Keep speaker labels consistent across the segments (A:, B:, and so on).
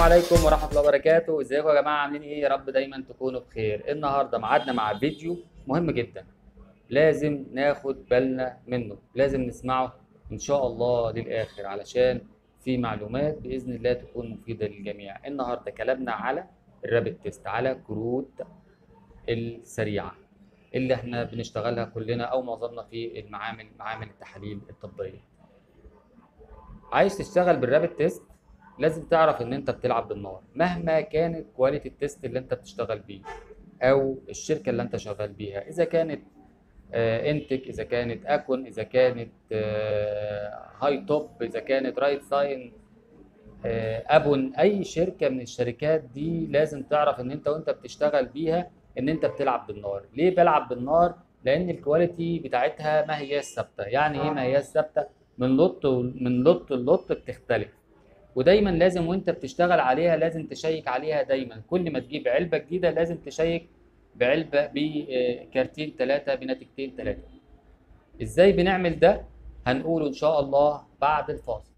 A: عليكم ورحمة الله وبركاته، ازيكم يا جماعة عاملين ايه؟ يا رب دايما تكونوا بخير، النهارده ميعادنا مع فيديو مهم جدا لازم ناخد بالنا منه، لازم نسمعه ان شاء الله للآخر علشان في معلومات بإذن الله تكون مفيدة للجميع، النهارده كلامنا على الرابت تيست على كروت السريعة اللي احنا بنشتغلها كلنا او معظمنا في المعامل معامل التحاليل الطبية. عايز تشتغل بالرابت تيست لازم تعرف ان انت بتلعب بالنار مهما كانت كواليتي التيست اللي انت بتشتغل بيه او الشركه اللي انت شغال بيها اذا كانت آه انتك اذا كانت اكون اذا كانت آه هاي توب اذا كانت رايت ساين آه ابون اي شركه من الشركات دي لازم تعرف ان انت وانت بتشتغل بيها ان انت بتلعب بالنار ليه بلعب بالنار لان الكواليتي بتاعتها ما هياش ثابته يعني ايه ما هياش ثابته من لوت من لوت لوت بتختلف ودايما لازم وانت بتشتغل عليها لازم تشيك عليها دايما كل ما تجيب علبه جديده لازم تشيك بعلبه بكارتين ثلاثه بنتيجتين ثلاثه ازاي بنعمل ده هنقوله ان شاء الله بعد الفاصل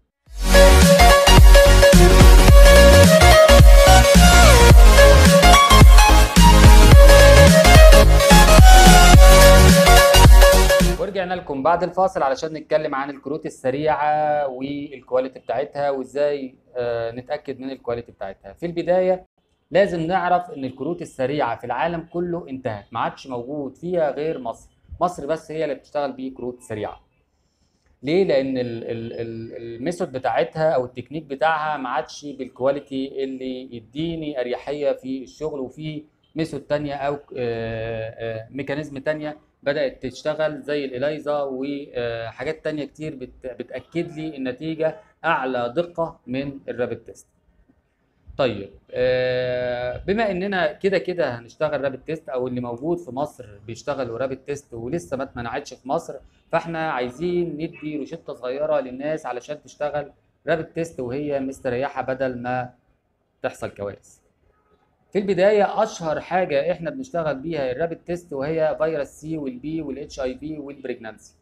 A: ورجعنا لكم بعد الفاصل علشان نتكلم عن الكروت السريعة والكواليتي بتاعتها وازاي آه نتأكد من الكواليتي بتاعتها في البداية لازم نعرف ان الكروت السريعة في العالم كله انتهت ما عادش موجود فيها غير مصر مصر بس هي اللي بتشتغل بيه كروت سريعة ليه لان الميثود بتاعتها او التكنيك بتاعها ما عادش بالكواليتي اللي يديني اريحية في الشغل وفي ميثود تانية او آه آه ميكانيزم تانية بدات تشتغل زي الاليزا وحاجات تانية كتير بتاكد لي النتيجه اعلى دقه من الرابت تيست طيب بما اننا كده كده هنشتغل رابت تيست او اللي موجود في مصر بيشتغلوا رابت تيست ولسه ما اتمنعتش في مصر فاحنا عايزين ندي روشته صغيره للناس علشان تشتغل رابت تيست وهي مستريحه بدل ما تحصل كوارث في البداية أشهر حاجة إحنا بنشتغل بيها الرابت تيست وهي فيروس سي والبي والاتش اي في والبريجنانسي.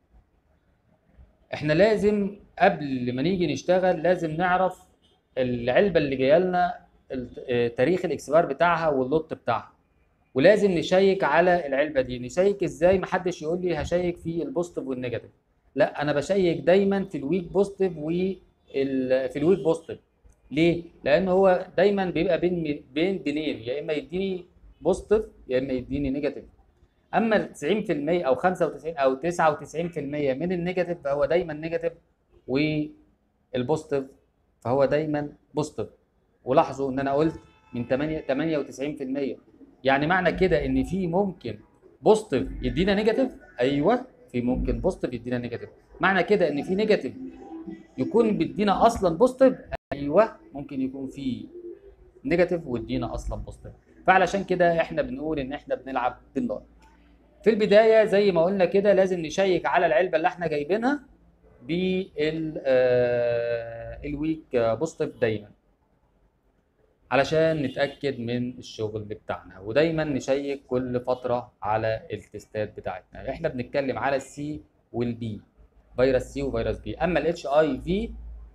A: إحنا لازم قبل ما نيجي نشتغل لازم نعرف العلبة اللي جاية لنا تاريخ الإكسبار بتاعها واللوت بتاعها. ولازم نشيك على العلبة دي، نشيك إزاي محدش يقول لي هشيك في البوزيتيف والنيجاتيف. لا أنا بشيك دايما في الويك بوزيتيف وفي الويك بوزيتيف. ليه؟ لأن هو دايما بيبقى بين بين بينين يا إما يديني بوزيتيف يا إما يديني نيجاتيف. أما 90% أو 95 أو 99% من النيجاتيف فهو دايما نيجاتيف والبوزيتيف فهو دايما بوزيتيف. ولاحظوا إن أنا قلت من 8 98% يعني معنى كده إن في ممكن بوزيتيف يدينا نيجاتيف أيوه في ممكن بوزيتيف يدينا نيجاتيف. معنى كده إن في نيجاتيف يكون بيدينا أصلا بوزيتيف ايوه ممكن يكون في نيجاتيف ويدينا اصلا بوزيتيف فعلشان كده احنا بنقول ان احنا بنلعب بالنار في البدايه زي ما قلنا كده لازم نشيك على العلبه اللي احنا جايبينها بال الويك بوزيتيف دايما علشان نتاكد من الشغل بتاعنا ودايما نشيك كل فتره على التستات بتاعتنا احنا بنتكلم على السي والبي فيروس سي وفيروس بي اما الاتش اي في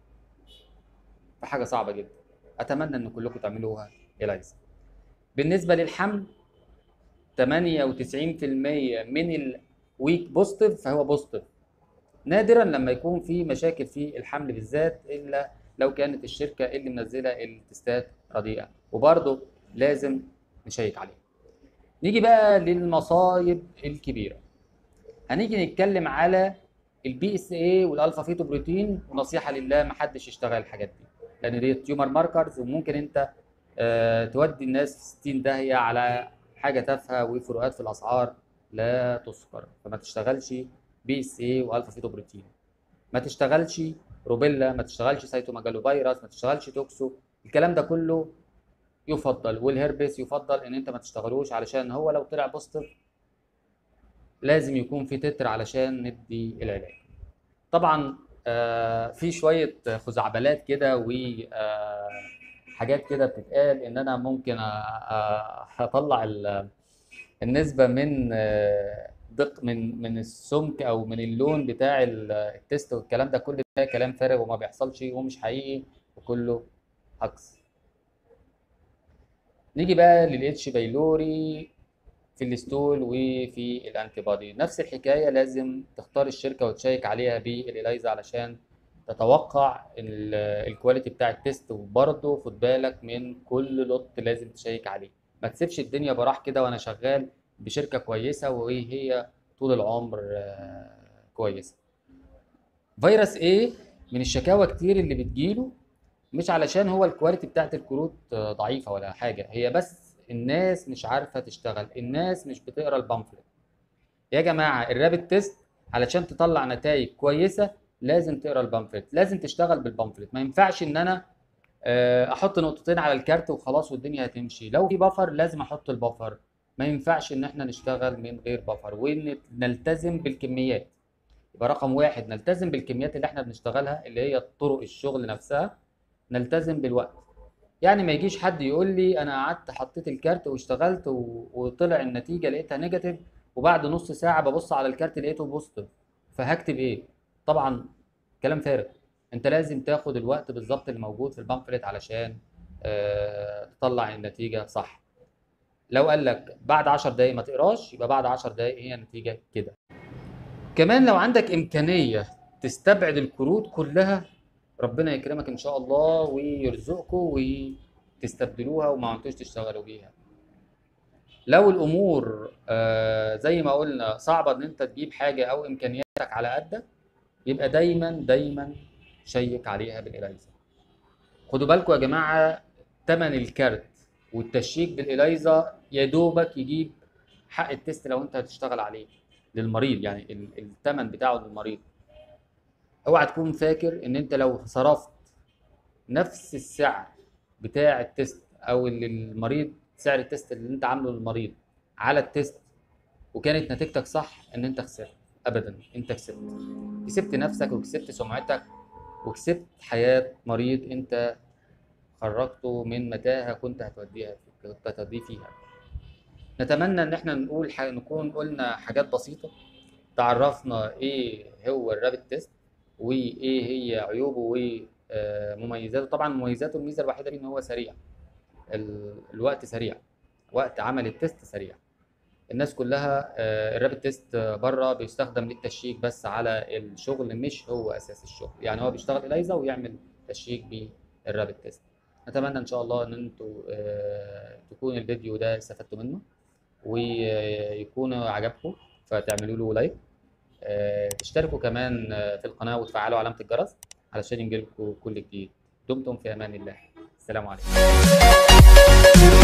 A: فحاجه صعبه جدا اتمنى ان كلكم تعملوها اليزا بالنسبه للحمل 98% من الويك بوزيتيف فهو بوزيتيف نادرا لما يكون في مشاكل في الحمل بالذات الا لو كانت الشركه اللي منزله التستات رديئه وبرضه لازم نشيك عليها نيجي بقى للمصايب الكبيره هنيجي نتكلم على البي اس اي والالفا فيتو بروتين ونصيحه لله ما حدش يشتغل الحاجات دي لان دي تيومر ماركرز وممكن انت آه تودي الناس في 60 داهيه على حاجه تافهه وفروقات في الاسعار لا تذكر فما تشتغلش بي اس اي والفا فيتو بروتين ما تشتغلش روبيلا ما تشتغلش سايتوماجالو فيروس ما تشتغلش توكسو الكلام ده كله يفضل والهربس يفضل ان انت ما تشتغلوش علشان هو لو طلع بوزيتيف لازم يكون في تتر علشان ندي العلاج طبعا آه في شويه خزعبلات كده وحاجات كده بتتقال ان انا ممكن اطلع النسبه من دق من من السمك او من اللون بتاع التست والكلام ده كل ده كلام فارغ وما بيحصلش ومش حقيقي وكله هكس نيجي بقى للاتش بايلوري في الستول وفي الانتي بادي نفس الحكايه لازم تختار الشركه وتشيك عليها بالإلايزا علشان تتوقع ال- الكواليتي بتاع التيست وبرضه خد بالك من كل لوت لازم تشيك عليه ما تسيبش الدنيا براح كده وانا شغال بشركه كويسه وهي طول العمر آه، كويسه فيروس ايه من الشكاوى كتير اللي بتجيله مش علشان هو الكواليتي بتاعت الكروت آه، ضعيفه ولا حاجه هي بس الناس مش عارفه تشتغل الناس مش بتقرا البامفلت يا جماعه الرابid تيست علشان تطلع نتائج كويسه لازم تقرا البامفلت لازم تشتغل بالبامفلت ما ينفعش ان انا آه، احط نقطتين على الكارت وخلاص والدنيا هتمشي لو في بفر لازم احط البفر ما ينفعش ان احنا نشتغل من غير بفر ونلتزم بالكميات يبقى رقم واحد نلتزم بالكميات اللي احنا بنشتغلها اللي هي طرق الشغل نفسها نلتزم بالوقت يعني ما يجيش حد يقول لي انا قعدت حطيت الكارت واشتغلت و... وطلع النتيجه لقيتها نيجاتيف وبعد نص ساعه ببص على الكارت لقيته بوزيتيف فهكتب ايه طبعا كلام فارغ انت لازم تاخد الوقت بالظبط اللي موجود في البامفلت علشان آه تطلع النتيجه صح لو قال لك بعد 10 دقايق ما تقراش يبقى بعد 10 دقايق هي النتيجه كده كمان لو عندك امكانيه تستبعد الكروت كلها ربنا يكرمك ان شاء الله ويرزقكم وتستبدلوها وما عدتوش تشتغلوا بيها لو الامور آه زي ما قلنا صعبه ان انت تجيب حاجه او امكانياتك على قدك يبقى دايما دايما شيك عليها بالإلايزا خدوا بالكم يا جماعه تمن الكارت والتشيك بالإلايزا يا دوبك يجيب حق التست لو انت هتشتغل عليه للمريض يعني ال- التمن بتاعه للمريض اوعى تكون فاكر ان انت لو صرفت نفس السعر بتاع التست او اللي المريض سعر التست اللي انت عامله للمريض على التست وكانت نتيجتك صح ان انت خسرت ابدا انت كسبت كسبت نفسك وكسبت سمعتك وكسبت حياة مريض انت خرجته من متاهة كنت هتوديها كنت هتوديه فيها نتمنى ان احنا نقول ح... نكون قلنا حاجات بسيطة تعرفنا ايه هو الرابت تيست وايه هي عيوبه ومميزاته طبعا مميزاته الميزة الوحيدة فيه ان هو سريع ال... الوقت سريع وقت عمل التيست سريع الناس كلها آه، الرابت تيست بره بيستخدم للتشيك بس على الشغل مش هو اساس الشغل يعني هو بيشتغل اليزا ويعمل تشيك بالرابت تيست نتمنى ان شاء الله ان انتوا آه، تكون الفيديو ده استفدتوا منه ويكون عجبكم فتعملوا له لايك آه، تشتركوا كمان آه، في القناة وتفعلوا علامة الجرس علشان ينجلكم كل جديد دمتم في امان الله السلام عليكم